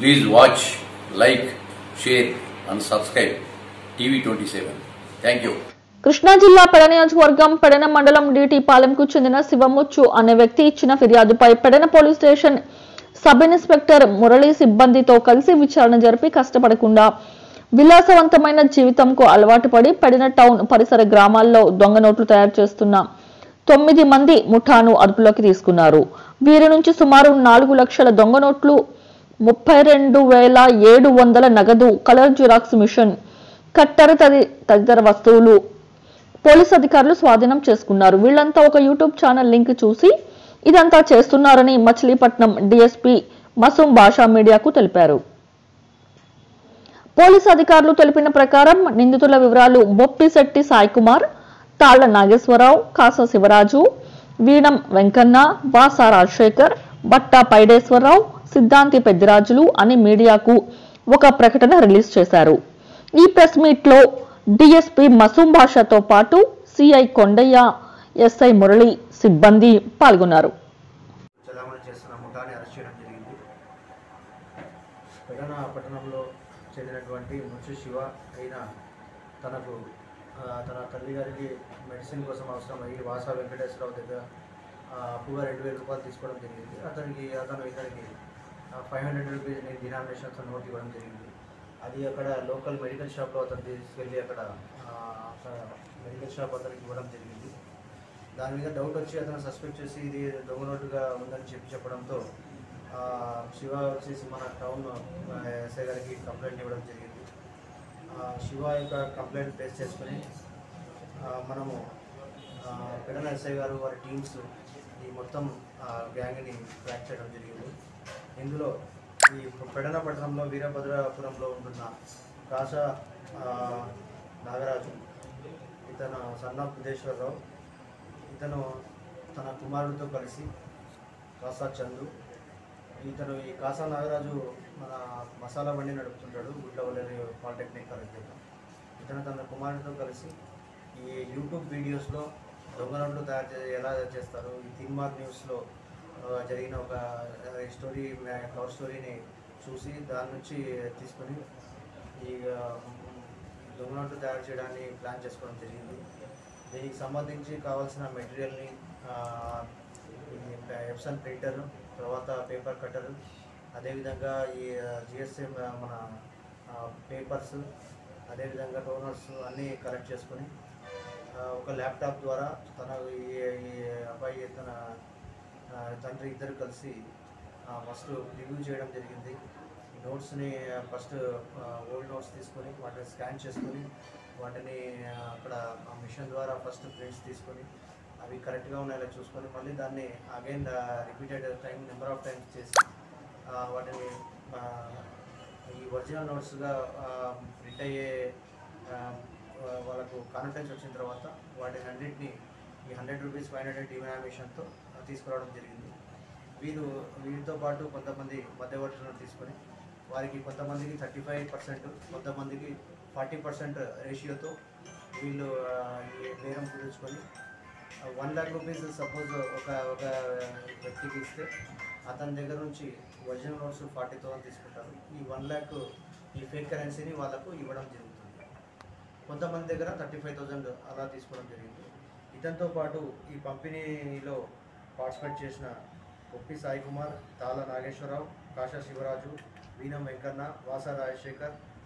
Please watch, like, share, and subscribe TV27. Thank you. Krishna జిల్లా పెడ నియోజకవర్గం పెడన మండలం డిటి పాలెంకు చెందిన శివముచ్చు అనే వ్యక్తి ఇచ్చిన ఫిర్యాదుపై Pedana police station sub inspector Murali సిబ్బందితో కలిసి విచారణ జరిపి కష్టపడకుండా విలాసవంతమైన జీవితంకు అలవాటు పడి పెడిన టౌన్ పరిసర గ్రామాల్లో దొంగ నోట్లు తయారు చేస్తున్న తొమ్మిది మంది ముఠాను అదుపులోకి తీసుకున్నారు వీరి నుంచి సుమారు నాలుగు లక్షల దొంగ నోట్లు ముప్పై రెండు వేల ఏడు వందల నగదు కలర్ జిరాక్స్ మిషన్ కత్తెర తది తదితర వస్తువులు పోలీస్ అధికారులు స్వాధీనం చేసుకున్నారు వీళ్ళంతా ఒక యూట్యూబ్ ఛానల్ లింక్ చూసి ఇదంతా చేస్తున్నారని మచిలీపట్నం డీఎస్పీ మసూం భాషా మీడియాకు తెలిపారు పోలీసు అధికారులు తెలిపిన ప్రకారం నిందితుల వివరాలు బొప్పిశెట్టి సాయి కుమార్ తాళ్ల నాగేశ్వరరావు కాస శివరాజు వీణం వెంకన్న వాసా రాజశేఖర్ బట్టా పైడేశ్వరరావు సిద్ధాంతి పెద్దిరాజులు అని మీడియాకు ఒక ప్రకటన రిలీజ్ చేశారు ఈ ప్రెస్ మీట్ లో డిఎస్పీ మసూం భాషతో పాటు సిఐ కొండయ్య ఎస్ఐ మురళి సిబ్బంది పాల్గొన్నారు చలామణి చేస్తున్న ముఠాని అరెస్ట్ చేయడం జరిగింది పెడన పట్టణంలో చెందినటువంటి మున్షి శివ అయిన తనకు ఆ, తన తల్లి గారికి మెడిసిన్ కోసం అవసరం అయ్యి వాసా వెంకటేశ్వరరావు దగ్గర ఆ, అప్పుగా రెండు వేల రూపాయలు తీసుకోవడం జరిగింది అతనికి అతను ఇతనికి ఫైవ్ హండ్రెడ్ రూపీస్ నేను డినామినేషన్తో నోట్ ఇవ్వడం జరిగింది అది అక్కడ లోకల్ మెడికల్ షాప్లో అతను తీసుకెళ్ళి అక్కడ ఆ, అక్కడ మెడికల్ షాప్ అతనికి ఇవ్వడం జరిగింది దాని మీద డౌట్ వచ్చి అతను సస్పెక్ట్ చేసి ఇది దొంగ నోటుగా ఉందని చెప్పి చెప్పడంతో ఆ, శివ వచ్చేసి మన టౌన్ ఆ, ఎస్ఐ గారికి కంప్లైంట్ ఇవ్వడం జరిగింది ఆ, శివ యొక్క కంప్లైంట్ బేస్ చేసుకుని ఆ, మనము ఆ, పెడన ఎస్ఐ గారు వారి టీమ్స్ ఈ మొత్తం ఆ, గ్యాంగ్ని ట్రాక్ చేయడం జరిగింది ఇందులో ఈ పెడన పట్టణంలో వీరభద్రాపురంలో ఉంటున్న కాసా ఆ, నాగరాజు ఇతను సన్న బుద్ధేశ్వరరావు ఇతను తన కుమారుడితో కలిసి కాసా చందు ఇతను ఈ కాసా నాగరాజు మన మసాలా బండి నడుపుతుంటాడు గుడ్లవల్లి పాలిటెక్నిక్ కాలేజ్ దగ్గర ఇతను తన కుమారుడితో కలిసి ఈ యూట్యూబ్ వీడియోస్లో దొంగ నోట్లు తయారు చే ఎలా చేస్తారు ఈ తిన్మార్ న్యూస్లో ఆ, జరిగిన ఒక ఆ, స్టోరీ కవర్ స్టోరీని చూసి దాని నుంచి తీసుకొని ఈ ఆ, దొంగ నోట్లు తయారు చేయడాన్ని ప్లాన్ చేసుకోవడం జరిగింది దీనికి సంబంధించి కావాల్సిన మెటీరియల్ని ఎప్సన్ ప్రింటర్ తర్వాత పేపర్ కట్టర్ అదేవిధంగా ఈ జిఎస్ఎం మన పేపర్స్ అదేవిధంగా టోనర్స్ అన్నీ కలెక్ట్ చేసుకొని ఆ, ఒక ల్యాప్టాప్ ద్వారా తన ఈ ఈ అబ్బాయి తన ఆ, తండ్రి ఇద్దరు కలిసి ఫస్ట్ రివ్యూ చేయడం జరిగింది ఈ నోట్స్ని ఫస్ట్ ఓల్డ్ నోట్స్ తీసుకొని వాటిని స్కాన్ చేసుకొని వాటిని ఆ, అక్కడ ఆ మిషన్ ద్వారా ఫస్ట్ ప్రింట్స్ తీసుకొని అవి కరెక్ట్గా ఉన్నాయో చూసుకొని మళ్ళీ దాన్ని again repeated time number of times చేసి ఆ, వాటిని ఆ, ఈ ఒరిజినల్ నోట్స్గా ప్రింట్ అయ్యే ఆ, వాళ్ళకు కాన్ఫిడెన్స్ వచ్చిన తర్వాత వాటిని అన్నింటినీ ఈ హండ్రెడ్ రూపీస్ ఫైవ్ హండ్రెడ్ డినామినేషన్తో తీసుకురావడం జరిగింది వీరు వీరితో పాటు కొంతమంది మధ్యవర్తులను తీసుకొని వారికి కొంతమందికి థర్టీ ఫైవ్ పర్సెంట్ కొంతమందికి ఫార్టీ పర్సెంట్ రేషియోతో వీళ్ళు ఆ, ఈ బేరం కుదుర్చుకొని వన్ ల్యాక్ రూపీస్ సపోజ్ ఒక ఒక వ్యక్తికి ఇస్తే అతని దగ్గర నుంచి ఒరిజినల్ నోట్స్ ఫార్టీ థౌసండ్ తీసుకుంటారు ఈ వన్ ల్యాక్ ఈ ఫేక్ కరెన్సీని వాళ్ళకు ఇవ్వడం జరుగుతుంది కొంతమంది దగ్గర థర్టీ ఫైవ్ థౌజండ్ అలా తీసుకోవడం జరిగింది ఇతనితో పాటు ఈ పంపిణీలో పార్టిసిపేట్ చేసిన ఒప్పి సాయి కుమార్ తాళ నాగేశ్వరరావు కాశా శివరాజు వీణం వెంకన్న వాసా రాజశేఖర్